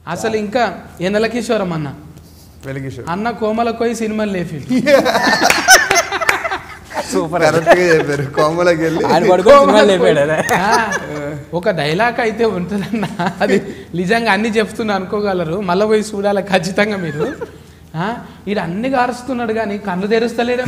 అసలు ఇంకా ఎన్నెల కిషోరం అన్న వెలిగేశ్వర్ అన్న కోమల కోయి సినిమాలు లేఫి సూపర్ కరెక్ట్ గా చెప్పారు కోమలకి వెళ్ళి ఆయన పడుకొని సినిమాలు లేపాడు అదే ఒక డైలాగ్ అయితే ఉంటుందన్న అది నిజంగా అన్ని చెప్తున్నా అనుకోగలరు మళ్ళీ పోయి చూడాలి ఖచ్చితంగా మీరు ఆ, ఈడు అన్ని గారుస్తున్నాడు కానీ కళ్ళు తెరుస్తలేడు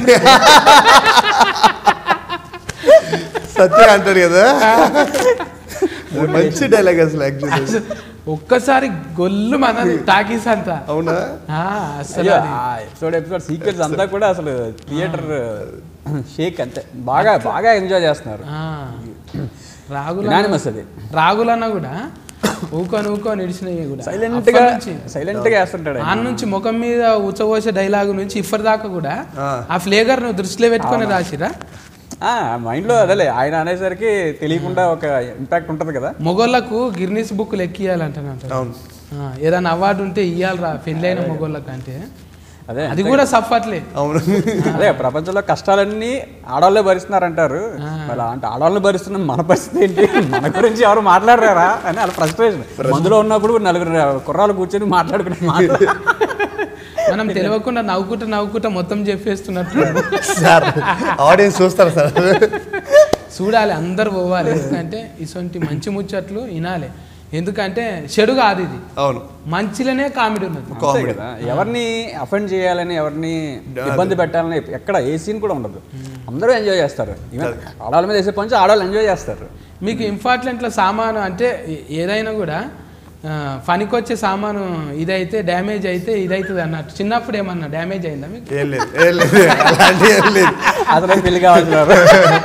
సత్యం అంటారు కదా అది మంచి డైలాగ్ అసలు యాక్చువల్లీ ఒక్కసారి గొల్లు మనది టాకీస్ అంతా అవునా ఆ, అసలు అది. ఎపిసోడ్ ఎపిసోడ్ సీక్వెన్స్ అంతా కూడా అసలు థియేటర్ షేక్ అంతే బాగా బాగా ఎంజాయ్ చేస్తున్నారు ఆ, రాగుల Unanimous అది. రాగులన్న కూడా ఊకొని ఊకొని ఇడిచినవి కూడా సైలెంట్ అప్పటి గా నుంచి సైలెంట్ గా వేస్తుంటాడు ఆయన. ఆ నుంచి ముఖం మీద ఉచ్చబోసే డైలాగ్ నుంచి ఇప్పటి దాకా కూడా ఆ. ఆ ఫ్లేగర్ ను దృష్టిలో పెట్టుకొని రాసిరా ఆ మైండ్ లో అదేలే ఆయన అనేసరికి తెలియకుండా ఒక ఇంపాక్ట్ ఉంటది కదా మొగోళ్ళకు గిర్నీస్ బుక్లు ఎక్కియాలంటానంట అవును ఏదైనా అవార్డు ఉంటే ఇయ్యాలరా పెళ్ళైన మొగోళ్ళకి అంటే అదే అది కూడా సఫట్లే అవును అదే ప్రపంచంలో కష్టాలన్నీ ఆడవాళ్ళే భరిస్తున్నారంటారు మరి అంటే ఆడవాళ్ళని భరిస్తున్న మన పరిస్థితి ఏంటి మన గురించి ఎవరు మాట్లాడరారా అని వాళ్ళ ఫ్రస్ట్రేషన్ మందులో ఉన్నప్పుడు నలుగురు కుర్రాలు కూర్చొని మాట్లాడుకునే మాటలు మనం తెలియకుండా నవ్వుకుంటా నవ్వుకుంటా మొత్తం చెప్పేస్తున్నట్టు సార్ ఆడియన్స్ చూస్తారు సార్ చూడాలి అందరు పోవాలి ఎందుకంటే ఇటువంటి మంచి ముచ్చట్లు వినాలి ఎందుకంటే చెడు కాదు ఇది అవును మంచిలోనే కామెడీ ఉన్నది అంతే కదా ఎవరిని అఫెండ్ చేయాలని ఎవరిని ఇబ్బంది పెట్టాలని ఎక్కడ ఏ సీన్ కూడా ఉండదు అందరూ ఎంజాయ్ చేస్తారు ఈవెన్ ఆడవాళ్ళ మీద వేసే పంచి ఆడవాళ్ళు ఎంజాయ్ చేస్తారు మీకు ఇంపార్టెంట్లో సామాను అంటే ఏ- ఏదైనా కూడా ఆ, పనికొచ్చే సామాను ఇదైతే డ్యామేజ్ అయితే ఇదైతుంది అన్నట్టు చిన్నప్పుడు ఏమన్నా డ్యామేజ్ అయిందా మీకు ఏం లేదు ఏం లేదు అలాంటి ఏం లేదు అసలు పెళ్లి కావాల్సినారు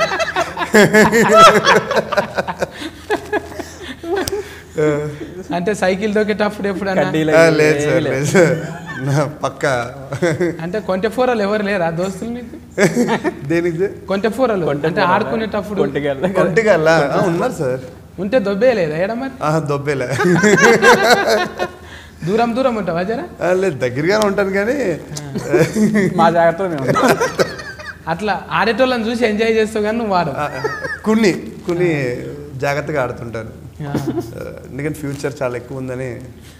అంటే సైకిల్ దొక్కేటప్పుడు ఎప్పుడన్నా కడ్డీలు ఆ, లేదు సార్ ఏమీ లేదు. లేదు సార్ నా పక్క అంటే కొంటె ఫోరలు ఎవరు లేరా దోస్తులు మీకు దేనికి కొంటె ఫోరలు అంటే ఆడుకునేటప్పుడు ఒంటిగల ఒంటిగల్లా ఆ, ఉన్నారు సార్ ఉంటే దొబ్బే లేదా ఏడ మరి ఆహా, దొబ్బేలే దూరం దూరం ఉంటావా జరా ఆ, లేదు దగ్గరగానే ఉంటాను కానీ మా జాగ్రత్తలో మేము ఉన్నాం. అట్లా ఆడేటోళ్ళని చూసి ఎంజాయ్ చేస్తావు కానీ నువ్వు వాడు ఆ, కొన్ని కొన్ని జాగ్రత్తగా ఆడుతుంటాను ఆ. ఆ, ఎందుకంటే ఫ్యూచర్ చాలా ఎక్కువ ఉందని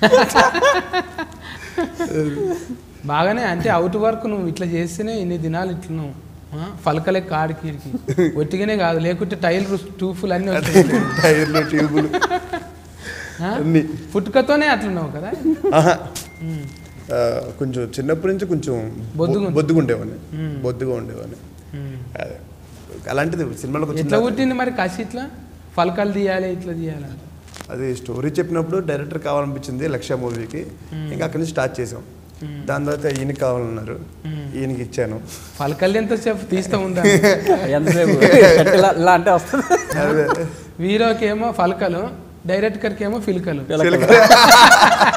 బాగానే అంటే అవుట్ వర్క్ నువ్వు ఇట్లా చేస్తేనే ఇన్ని దినాలు ఇట్లా నువ్వు ఆ, పలకలెక్క ఆడికి ఒట్టిగానే కాదు లేకుంటే టైల్ టూఫుల్ అన్నీ వచ్చాయి టైర్లు ట్యూబులు ఆ? అన్ని పుట్టుకతోనే అట్లున్నావు కదా ఆహా. ఉమ్. ఆ, కొంచెం చిన్నప్పటి నుంచి కొంచెం బొద్దుగా బొద్దుగా ఉండేవాడిని మ్మ్. బొద్దుగా ఉండేవాడిని ఉమ్. అదే. అలాంటిది సినిమాలోకి ఎట్లా వచ్చిన పుట్టింది మరి కసి ఇట్లా పలకలు తీయాలి ఇట్లా తీయాలి అది స్టోరీ చెప్పినప్పుడు డైరెక్టర్ కావాలనిపించింది లక్ష్య మూవీకి ఇంకా అక్కడి నుంచి స్టార్ట్ చేసాం దాని తర్వాత ఈయనకి కావాలన్నారు ఈయనకి ఇచ్చాను పలకలు ఎంతసేపు తీస్తూ ఉందా ఎంతసేపు షర్ట్ ఇలా ఇలా అంటే వస్తుంది అదే వీరోకేమో పలకలు డైరెక్టర్కి ఏమో ఫిల్కలు పిలకలు.